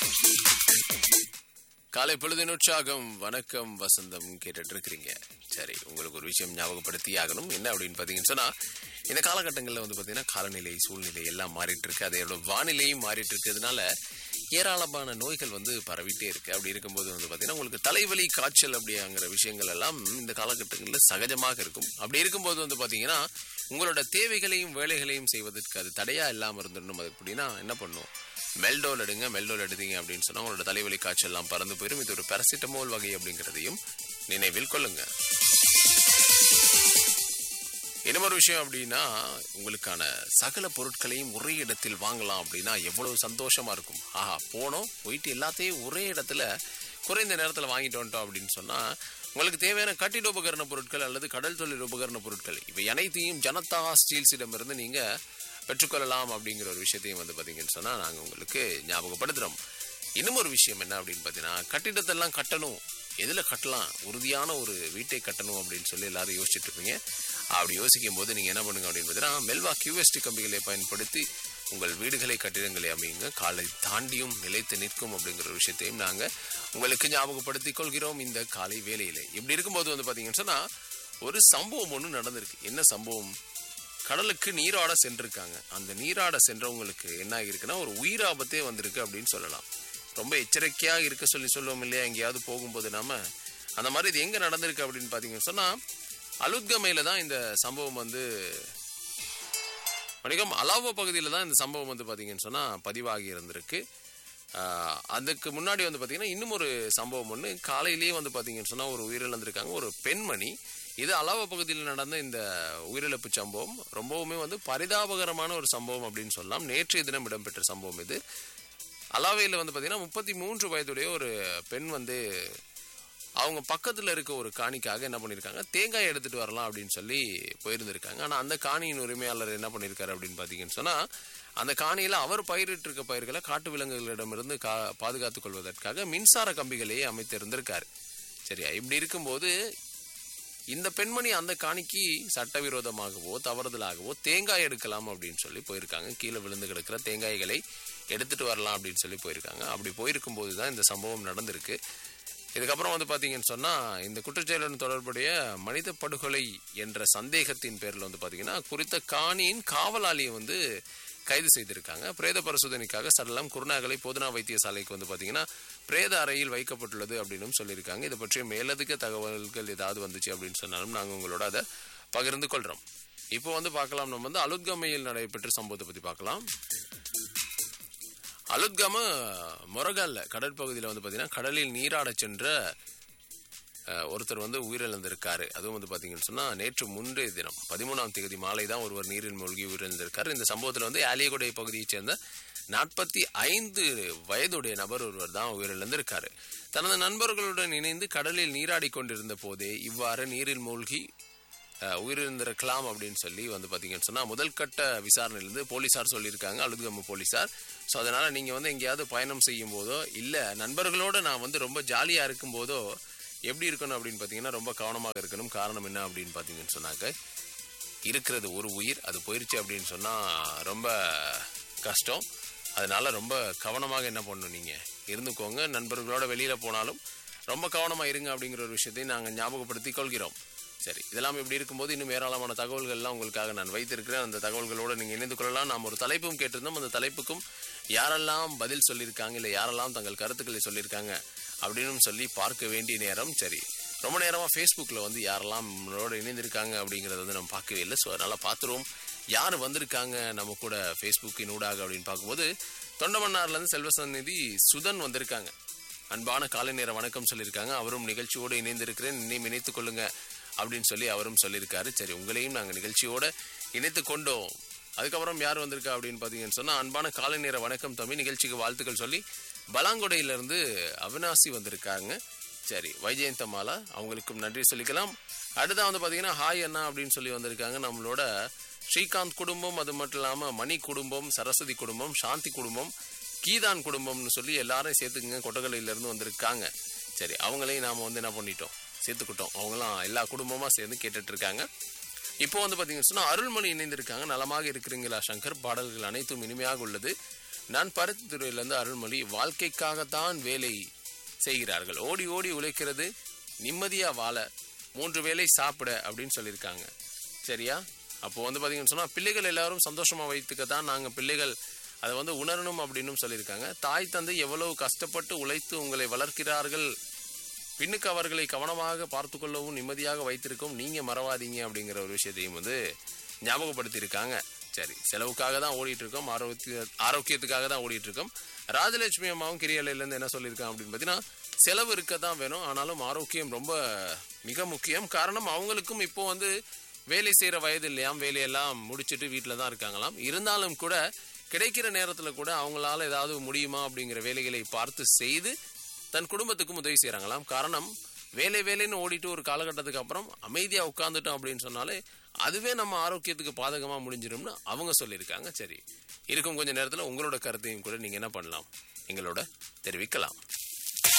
காலை பொழுதின் உற்சாகம் வணக்கம் வசந்தம் கேட்டுட்டு இருக்கிறீங்க சரி உங்களுக்கு ஒரு விஷயம் ஞாபகப்படுத்தி ஆகணும் என்ன அப்படின்னு பாத்தீங்கன்னு சொன்னா இந்த காலகட்டங்களில் வந்து பாத்தீங்கன்னா காலநிலை சூழ்நிலை எல்லாம் மாறிட்டு இருக்கு அதோட வானிலையும் மாறிட்டு இருக்கிறதுனால ஏராளமான நோய்கள் வந்து பரவிட்டே இருக்கு அப்படி இருக்கும்போது வந்து பாத்தீங்கன்னா உங்களுக்கு தலைவலி காய்ச்சல் அப்படிங்கிற விஷயங்கள் எல்லாம் இந்த காலகட்டங்களில் சகஜமாக இருக்கும் அப்படி இருக்கும்போது வந்து பாத்தீங்கன்னா உங்களோட தேவைகளையும் வேலைகளையும் செய்வதற்கு அது தடையா இல்லாம இருந்துடணும் அது அப்படின்னா என்ன பண்ணும் மெல்டோல் எடுங்க மெல்டோல் எடுத்தீங்க அப்படின்னு சொன்னா உங்களோட தலைவலி காய்ச்சல் எல்லாம் பறந்து போயிடும் இது ஒரு பேரசிட்டமோல் வகை அப்படிங்கிறதையும் நினைவில் கொள்ளுங்க இன்னொரு விஷயம் அப்படின்னா உங்களுக்கான சகல பொருட்களையும் ஒரே இடத்தில் வாங்கலாம் அப்படின்னா எவ்வளவு சந்தோஷமா இருக்கும் ஆஹா போனோம் போயிட்டு எல்லாத்தையும் ஒரே இடத்துல குறைந்த நேரத்தில் வாங்கிட்டு வந்துட்டோம் அப்படின்னு சொன்னா உங்களுக்கு தேவையான கட்டிட உபகரண பொருட்கள் அல்லது கடல் தொழில் உபகரண பொருட்கள் இவை அனைத்தையும் ஜனதா ஸ்டீல்ஸிடமிருந்து நீங்க பெற்றுக்கொள்ளலாம் அப்படிங்கிற ஒரு விஷயத்தையும் வந்து பார்த்தீங்கன்னு சொன்னா நாங்கள் உங்களுக்கு ஞாபகப்படுத்துறோம் இன்னும் ஒரு விஷயம் என்ன அப்படின்னு பார்த்தீங்கன்னா கட்டிடத்தெல்லாம் கட்டணும் எதில் கட்டலாம் உறுதியான ஒரு வீட்டை கட்டணும் அப்படின்னு சொல்லி எல்லாரும் யோசிச்சுட்டு இருப்பீங்க அப்படி யோசிக்கும் போது நீங்கள் என்ன பண்ணுங்க அப்படின்னு பார்த்தீங்கன்னா மெல்வா கியூஎஸ்டி கம்பிகளை பயன்படுத்தி உங்கள் வீடுகளை கட்டிடங்களை அமையுங்க காலை தாண்டியும் நிலைத்து நிற்கும் அப்படிங்கிற ஒரு விஷயத்தையும் நாங்கள் உங்களுக்கு ஞாபகப்படுத்திக் கொள்கிறோம் இந்த காலை வேலையில இப்படி இருக்கும்போது வந்து பார்த்தீங்கன்னு சொன்னால் ஒரு சம்பவம் ஒன்று நடந்திருக்கு என்ன சம்பவம் கடலுக்கு நீராட சென்றிருக்காங்க அந்த நீராட சென்றவங்களுக்கு என்ன ஆகிருக்குன்னா ஒரு உயிராபத்தே வந்திருக்கு அப்படின்னு சொல்லலாம் ரொம்ப எச்சரிக்கையாக இருக்க சொல்லி சொல்லுவோம் இல்லையா எங்கேயாவது போகும்போது நாம அந்த மாதிரி இது எங்க நடந்திருக்கு அப்படின்னு பார்த்தீங்கன்னு சொன்னா அலுத்கமையில தான் இந்த சம்பவம் வந்து வணிகம் அலாவோ பகுதியில் தான் இந்த சம்பவம் வந்து பார்த்தீங்கன்னு சொன்னா பதிவாகி இருந்திருக்கு ஆஹ் அதுக்கு முன்னாடி வந்து பார்த்தீங்கன்னா இன்னும் ஒரு சம்பவம் ஒன்று காலையிலேயே வந்து பார்த்தீங்கன்னு சொன்னால் ஒரு உயிரிழந்திருக்காங்க ஒரு பெண்மணி இது அலாவ பகுதியில் நடந்த இந்த உயிரிழப்பு சம்பவம் ரொம்பவுமே வந்து பரிதாபகரமான ஒரு சம்பவம் அப்படின்னு சொல்லலாம் நேற்றைய தினம் இடம்பெற்ற சம்பவம் இது அலாவையில் வந்து பார்த்தீங்கன்னா முப்பத்தி மூன்று வயதுடைய ஒரு பெண் வந்து அவங்க பக்கத்தில் இருக்க ஒரு காணிக்காக என்ன பண்ணியிருக்காங்க தேங்காய் எடுத்துட்டு வரலாம் அப்படின்னு சொல்லி போயிருந்திருக்காங்க ஆனால் அந்த காணியின் உரிமையாளர் என்ன பண்ணியிருக்காரு அப்படின்னு பார்த்தீங்கன்னு சொன்னால் அந்த காணியில் அவர் பயிரிட்டு இருக்க பயிர்களை காட்டு விலங்குகளிடமிருந்து கா பாதுகாத்துக் கொள்வதற்காக மின்சார கம்பிகளையே அமைத்திருந்திருக்காரு சரியா இப்படி இருக்கும்போது இந்த பெண்மணி அந்த காணிக்கு சட்டவிரோதமாகவோ தவறுதலாகவோ தேங்காய் எடுக்கலாம் அப்படின்னு சொல்லி போயிருக்காங்க கீழே விழுந்து கிடக்கிற தேங்காய்களை எடுத்துட்டு வரலாம் அப்படின்னு சொல்லி போயிருக்காங்க அப்படி போயிருக்கும் தான் இந்த சம்பவம் நடந்திருக்கு இதுக்கப்புறம் வந்து பார்த்தீங்கன்னு சொன்னால் இந்த குற்றச்செயலுடன் தொடர்புடைய மனித படுகொலை என்ற சந்தேகத்தின் பேரில் வந்து பார்த்தீங்கன்னா குறித்த காணியின் காவலாளியை வந்து கைது செய்திருக்காங்க பிரேத பரிசோதனைக்காக சடலம் குருநாகலை போதனா வைத்தியசாலைக்கு வந்து பார்த்தீங்கன்னா பிரேத அறையில் வைக்கப்பட்டுள்ளது அப்படின்னு சொல்லியிருக்காங்க இதை பற்றிய மேலதிக தகவல்கள் ஏதாவது வந்துச்சு அப்படின்னு சொன்னாலும் நாங்கள் உங்களோட அதை பகிர்ந்து கொள்கிறோம் இப்போ வந்து பார்க்கலாம் நம்ம வந்து அலுத்கமையில் நடைபெற்ற சம்பவத்தை பற்றி பார்க்கலாம் அலுத்கம மொரகால்ல கடற்பகுதியில் வந்து பார்த்தீங்கன்னா கடலில் நீராடச் சென்ற அஹ், ஒருத்தர் வந்து உயிரிழந்திருக்காரு அதுவும் வந்து பார்த்தீங்கன்னு சொன்னால் நேற்று முன்றைய தினம் பதிமூணாம் தேதி மாலை தான் ஒருவர் நீரில் மூழ்கி உயிரிழந்திருக்காரு இந்த சம்பவத்தில் வந்து ஆலியகுடை பகுதியைச் சேர்ந்த நாற்பத்தி ஐந்து வயதுடைய நபர் ஒருவர் தான் உயிரிழந்திருக்காரு தனது நண்பர்களுடன் இணைந்து கடலில் நீராடி கொண்டிருந்த போதே இவ்வாறு நீரில் மூழ்கி அஹ், உயிரிழந்திருக்கலாம் அப்படின்னு சொல்லி வந்து பார்த்தீங்கன்னு சொன்னால் முதல் கட்ட விசாரணையிலிருந்து போலீஸார் சொல்லியிருக்காங்க அலுத்கம்ம போலீஸார் ஸோ அதனால் நீங்கள் வந்து எங்கேயாவது பயணம் செய்யும் போதோ இல்லை நண்பர்களோட நான் வந்து ரொம்ப ஜாலியாக இருக்கும் போதோ எப்படி இருக்கணும் அப்படின்னு பார்த்தீங்கன்னா ரொம்ப கவனமாக இருக்கணும் காரணம் என்ன அப்படின்னு பார்த்தீங்கன்னு சொன்னாக்க இருக்கிறது ஒரு உயிர் அது போயிருச்சு அப்படின்னு சொன்னால் ரொம்ப கஷ்டம் அதனால ரொம்ப கவனமாக என்ன பண்ணணும் நீங்கள் இருந்துக்கோங்க நண்பர்களோட வெளியில் போனாலும் ரொம்ப கவனமாக இருங்க அப்படிங்கிற ஒரு விஷயத்தை நாங்கள் ஞாபகப்படுத்தி கொள்கிறோம் சரி இதெல்லாம் இப்படி இருக்கும்போது இன்னும் ஏராளமான தகவல்கள்லாம் உங்களுக்காக நான் வைத்திருக்கிறேன் அந்த தகவல்களோடு நீங்கள் இணைந்து கொள்ளலாம் நாம் ஒரு தலைப்பும் கேட்டிருந்தோம் அந்த தலைப்புக்கும் யாரெல்லாம் பதில் சொல்லியிருக்காங்க இல்லை யாரெல்லாம் தங்கள் கருத்துக்களை சொல்லியிருக்காங்க அப்படின்னு சொல்லி பார்க்க வேண்டிய நேரம் சரி ரொம்ப நேரமாக ஃபேஸ்புக்கில் வந்து யாரெல்லாம் நம்மளோட இணைந்திருக்காங்க அப்படிங்கிறத வந்து நம்ம பார்க்கவே இல்லை ஸோ அதனால் பார்த்துருவோம் யார் வந்திருக்காங்க நம்ம கூட ஃபேஸ்புக்கின் ஊடாக அப்படின்னு பார்க்கும்போது தொண்டமன்னார்லேருந்து செல்வசநிதி சுதன் வந்திருக்காங்க அன்பான காலை நேர வணக்கம் சொல்லியிருக்காங்க அவரும் நிகழ்ச்சியோடு இணைந்திருக்கிறேன் இன்னும் இணைத்துக் கொள்ளுங்க அப்படின்னு சொல்லி அவரும் சொல்லியிருக்காரு சரி உங்களையும் நாங்கள் நிகழ்ச்சியோட இணைத்து கொண்டோம் அதுக்கப்புறம் யார் வந்திருக்கா அப்படின்னு பார்த்தீங்கன்னு சொன்னால் அன்பான காலை நேர வணக்கம் தம்பி நிகழ்ச்சிக்கு வாழ்த்துக்கள் சொல்லி பலாங்கொடையிலிருந்து அவினாசி வந்திருக்காங்க சரி வைஜெயந்தமாலா அவங்களுக்கும் நன்றி சொல்லிக்கலாம் அடுத்தா வந்து பார்த்தீங்கன்னா ஹாய் அண்ணா அப்படின்னு சொல்லி வந்திருக்காங்க நம்மளோட ஸ்ரீகாந்த் குடும்பம் அது மட்டும் இல்லாமல் மணி குடும்பம் சரஸ்வதி குடும்பம் சாந்தி குடும்பம் கீதான் குடும்பம்னு சொல்லி எல்லாரும் சேர்த்துக்குங்க கொட்டகலையிலேருந்து வந்திருக்காங்க சரி அவங்களையும் நாம் வந்து என்ன பண்ணிட்டோம் சேர்த்துக்கிட்டோம் அவங்களாம் எல்லா குடும்பமாக சேர்ந்து கேட்டுட்டு இருக்காங்க இப்போ வந்து பார்த்தீங்கன்னு சொன்னால் அருள்மொழி இணைந்திருக்காங்க நலமாக இருக்கிறீங்களா சங்கர் பாடல்கள் அனைத்தும் இனிமையாக உள்ளது நான் பருத்தித்துறையிலிருந்து அருள்மொழி வாழ்க்கைக்காகத்தான் வேலை செய்கிறார்கள் ஓடி ஓடி உழைக்கிறது நிம்மதியா வாழ மூன்று வேளை சாப்பிட அப்படின்னு சொல்லியிருக்காங்க சரியா அப்போ வந்து பார்த்தீங்கன்னு சொன்னால் பிள்ளைகள் எல்லாரும் சந்தோஷமா வைத்துக்க தான் நாங்கள் பிள்ளைகள் அதை வந்து உணரணும் அப்படின்னு சொல்லியிருக்காங்க தாய் தந்தை எவ்வளவு கஷ்டப்பட்டு உழைத்து உங்களை வளர்க்கிறார்கள் பின்னுக்கு அவர்களை கவனமாக பார்த்து கொள்ளவும் நிம்மதியாக வைத்திருக்கவும் நீங்க மறவாதீங்க அப்படிங்கிற ஒரு விஷயத்தையும் வந்து ஞாபகப்படுத்தியிருக்காங்க சரி செலவுக்காக தான் ஓடிட்டு இருக்கோம் ஆரோக்கிய ஆரோக்கியத்துக்காக தான் ஓடிட்டு இருக்கோம் ராஜலட்சுமி அம்மாவும் கிரியாலையிலேருந்து என்ன சொல்லியிருக்காங்க அப்படின்னு பார்த்தீங்கன்னா செலவு இருக்க தான் வேணும் ஆனாலும் ஆரோக்கியம் ரொம்ப மிக முக்கியம் காரணம் அவங்களுக்கும் இப்போ வந்து வேலை செய்கிற வயது இல்லையாம் வேலையெல்லாம் முடிச்சுட்டு வீட்டில் தான் இருக்காங்களாம் இருந்தாலும் கூட கிடைக்கிற நேரத்தில் கூட அவங்களால ஏதாவது முடியுமா அப்படிங்கிற வேலைகளை பார்த்து செய்து தன் குடும்பத்துக்கும் உதவி செய்கிறாங்களாம் காரணம் வேலை வேலைன்னு ஓடிட்டு ஒரு காலகட்டத்துக்கு அப்புறம் அமைதியாக உட்காந்துட்டோம் அப்படின்னு சொன்னாலே அதுவே நம்ம ஆரோக்கியத்துக்கு பாதகமாக முடிஞ்சிடும்னு அவங்க சொல்லியிருக்காங்க சரி இருக்கும் கொஞ்ச நேரத்தில் உங்களோட கருத்தையும் கூட நீங்கள் என்ன பண்ணலாம் எங்களோட தெரிவிக்கலாம்